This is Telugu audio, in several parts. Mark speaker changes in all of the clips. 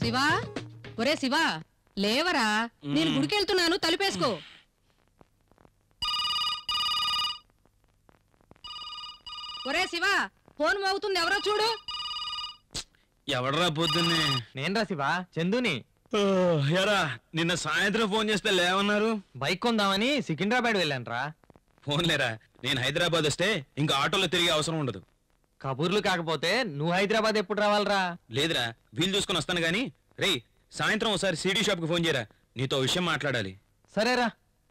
Speaker 1: శివా ఒరే శివా లేవరా నేను గుడికెళ్తున్నాను తలుపేసుకో ఒరే శివా ఫోన్ మోగుతుంది ఎవరో చూడు
Speaker 2: ఎవడరా పొద్దున్నే
Speaker 3: నేను రా శివా చందుని
Speaker 2: ఓ, ఎరా నిన్న సాయంత్రం ఫోన్ చేస్తే లేవన్నారు
Speaker 3: బైక్ కొందామని సికింద్రాబాద్ వెళ్ళాను రా
Speaker 2: ఫోన్ లేరా నేను హైదరాబాద్ వస్తే ఇంకా ఆటోలో తిరిగే అవసరం ఉండదు
Speaker 3: కబూర్లు కాకపోతే నువ్వు హైదరాబాద్ ఎప్పుడు రావాలరా
Speaker 2: లేదురా వీలు చూసుకొని వస్తాను గానీ రేయ్ సాయంత్రం ఒకసారి సిడీ షాప్ కి ఫోన్ చేయరా నీతో విషయం మాట్లాడాలి
Speaker 3: సరేరా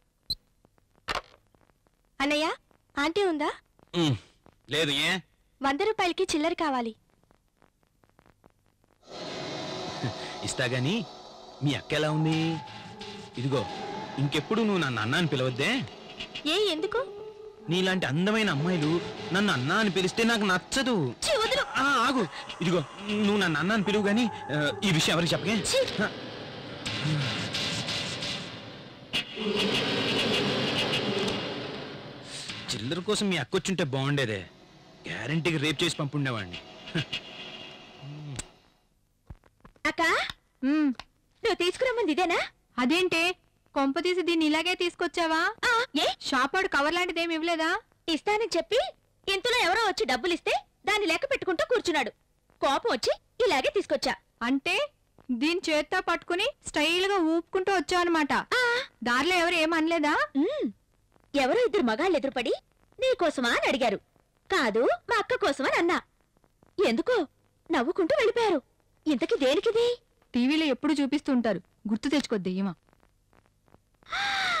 Speaker 4: అన్నయ్య ఆంటీ ఉందా
Speaker 2: ఉమ్, లేదు ఏ
Speaker 4: వంద రూపాయలకి చిల్లర కావాలి
Speaker 2: ఇస్తా గాని మీ అక్క ఎలా ఉంది ఇదిగో ఇంకెప్పుడు నువ్వు నన్ను అన్న అని పిలవద్దే
Speaker 4: ఏ ఎందుకు
Speaker 2: నీలాంటి అందమైన అమ్మాయిలు నన్ను అన్న అని పిలిస్తే నాకు నచ్చదు
Speaker 4: ఛీ, వదులు
Speaker 2: ఆ, ఆగు ఇదిగో నువ్వు నన్ను అన్న అని పిలువు గాని ఆ, ఈ విషయం ఎవరికి చెప్పకే
Speaker 4: ఛీ.
Speaker 2: ఆ. చిల్లర కోసం మీ అక్క వచ్చుంటే బాగుండేదే గ్యారంటీకి రేప్ చేసి పంపుండేవాడిని
Speaker 4: అక్క నువ్వు తీసుకురమ్మంది ఇదేనా
Speaker 1: అదేంటే కొంప తీసి దీన్ని ఇలాగే తీసుకొచ్చావా
Speaker 4: ఆ, ఏ
Speaker 1: షాపాడు కవర్ లాంటిదేమి ఇవ్వలేదా
Speaker 4: ఇస్తానని చెప్పి ఇంతలో ఎవరో వచ్చి డబ్బులిస్తే దాన్ని లెక్క పెట్టుకుంటూ కూర్చున్నాడు కోపం వచ్చి ఇలాగే తీసుకొచ్చా
Speaker 1: అంటే దీని చేత్తో పట్టుకుని స్టైల్ గా ఊపుకుంటూ వచ్చావన్నమాట
Speaker 4: ఆ,
Speaker 1: దారిలో ఎవరు ఏమనలేదా
Speaker 4: ఉమ్, ఎవరో ఇద్దరు మగాళ్ళు ఎదురుపడి నీకోసమా అని అడిగారు కాదు మా అక్క కోసమని అన్నా ఎందుకో నవ్వుకుంటూ వెళ్ళిపోయారు ఇంతకి దేనికిది
Speaker 1: టీవీలో ఎప్పుడు చూపిస్తూ ఉంటారు గుర్తు తెచ్చుకో దెయ్యమా